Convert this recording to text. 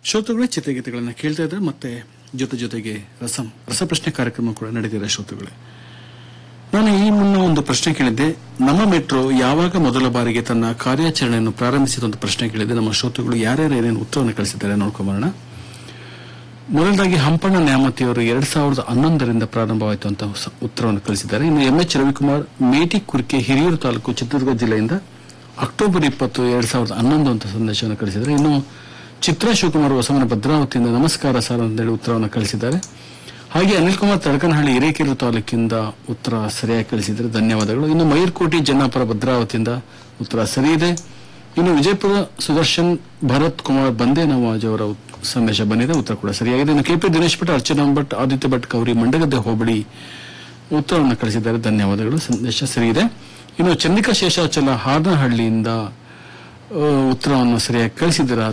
ಶ್ರೋತೃಗಳೇ ಚಿತ್ರಗೀತೆಗಳನ್ನು ಕೇಳ್ತಾ ಇದ್ದಾರೆ ಮತ್ತೆ ಜೊತೆ ಜೊತೆಗೆ ರಸಂ ರಸಪ್ರಶ್ನೆ ಕಾರ್ಯಕ್ರಮ ಕೂಡ ನಡೆದಿದೆ ಶ್ರೋತೃಗಳೇ ನಾನು ಈ ಮುನ್ನ ಒಂದು ಪ್ರಶ್ನೆ ಕೇಳಿದ್ದೆ ನಮ್ಮ ಮೆಟ್ರೋ ಯಾವಾಗ ಮೊದಲ ಬಾರಿಗೆ ತನ್ನ ಕಾರ್ಯಾಚರಣೆಯನ್ನು ಪ್ರಾರಂಭಿಸಿದ ಒಂದು ಪ್ರಶ್ನೆ ಕೇಳಿದ್ದೆ ನಮ್ಮ ಶ್ರೋತೃಗಳು ಯಾರ್ಯಾರು ಏನೇನು ಉತ್ತರವನ್ನು ಕಳಿಸಿದ್ದಾರೆ ನೋಡ್ಕೊಂಬರೋಣ ಮೊದಲದಾಗಿ ಹಂಪಣ್ಣ ನ್ಯಾಮತಿಯವರು ಎರಡ್ ಸಾವಿರದ ಹನ್ನೊಂದರಿಂದ ಪ್ರಾರಂಭವಾಯಿತು ಅಂತ ಸ- ಉತ್ತರವನ್ನು ಕಳಿಸಿದ್ದಾರೆ ಇನ್ನು ಎಂ ಎಚ್ ರವಿಕುಮಾರ್ ಮೇಟಿ ಕುರ್ಕೆ ಹಿರಿಯೂರು ತಾಲೂಕು ಚಿತ್ರದುರ್ಗ ಜಿಲ್ಲೆಯಿಂದ ಅಕ್ಟೋಬರ್ ಇಪ್ಪತ್ತು ಎರಡ್ ಸಾವಿರದ ಹನ್ನೊಂದು ಅಂತ ಸಂದೇಶವನ್ನು ಕಳಿಸಿದ್ದಾರೆ ಇನ್ನು ಚಿತ್ರಾ ಶಿವಕುಮಾರ್ ಹೊಸಮನ ಭದ್ರಾವತಿಯಿಂದ ನಮಸ್ಕಾರ ಸರ್ ಅಂತೇಳಿ ಉತ್ತರವನ್ನು ಕಳಿಸಿದ್ದಾರೆ ಹಾಗೆ ಅನಿಲ್ ಕುಮಾರ್ ತಡಕನಹಳ್ಳಿ ಹಿರೇಕೆರೆ ತಾಲೂಕಿಂದ ಉತ್ತರ ಸರಿಯಾಗಿ ಕಳಿಸಿದ್ದಾರೆ ಧನ್ಯವಾದಗಳು ಇನ್ನು ಮಯೂರ್ಕೋಟಿ ಜನ್ನಾಪುರ ಭದ್ರಾವತಿಯಿಂದ ಉತ್ತರ ಸರಿ ಇದೆ ಇನ್ನು ವಿಜಯಪುರ ಸುದರ್ಶನ್ ಭರತ್ ಕುಮಾರ್ ಬಂದೇ ನವಾಜ್ ಅವರ ಉತ್- ಸಂದೇಶ ಬಂದಿದೆ ಉತ್ತರ ಕೂಡ ಸರಿಯಾಗಿದೆ ಇನ್ನು ಕೆಪಿ ದಿನೇಶ್ ಭಟ್ ಅರ್ಚನಾ ಭಟ್ ಆದಿತ್ಯ ಭಟ್ ಕೌರಿ ಮಂಡಗದ್ದೆ ಹೋಬಳಿ ಉತ್ತರವನ್ನು ಕಳಿಸಿದ್ದಾರೆ ಧನ್ಯವಾದಗಳು ಸಂದೇಶ ಸರಿ ಇದೆ ಇನ್ನು ಚಂದ್ರಿಕಾ ಶೇಷಾಚಲ ಹಾರನಹಳ್ಳಿಯಿಂದ ಆ, ಉತ್ತರವನ್ನು ಸರಿಯಾಗಿ ಕಳಿಸಿದ್ದೀರಾ